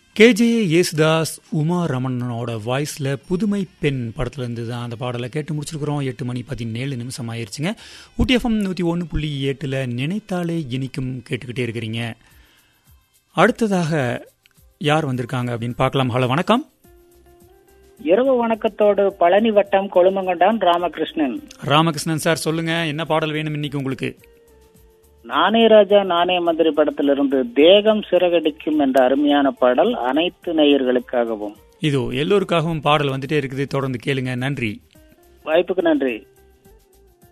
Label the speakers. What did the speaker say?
Speaker 1: K J Yesudas Uma ரமணனோட வாய்ஸில் புதுமை பெண் படத்துல இருந்து தான் அந்த பாடலை கேட்டு முடிச்சிருக்கிறோம் எட்டு மணி பதினேழு நிமிஷம் ஆயிருச்சுங்க ஊட்டி எஃப்எம் நூற்றி ஒன்று புள்ளி எட்டில் நினைத்தாலே இனிக்கும் கேட்டுக்கிட்டே இருக்கிறீங்க அடுத்ததாக யார் வந்திருக்காங்க அப்படின்னு பார்க்கலாம் ஹலோ வணக்கம்
Speaker 2: இரவு வணக்கத்தோடு பழனி வட்டம் கொழுமங்கொண்டான் ராமகிருஷ்ணன்
Speaker 1: ராமகிருஷ்ணன் சார் சொல்லுங்க என்ன பாடல் வேணும் இன்னைக்கு உங்களுக்கு
Speaker 2: நானே ராஜா நானே மந்திரி படத்திலிருந்து தேகம் சிறகடிக்கும் என்ற அருமையான பாடல் அனைத்து நேயர்களுக்காகவும்
Speaker 1: இதோ எல்லோருக்காகவும் பாடல் வந்துட்டே இருக்குது தொடர்ந்து கேளுங்க நன்றி
Speaker 2: வாய்ப்புக்கு நன்றி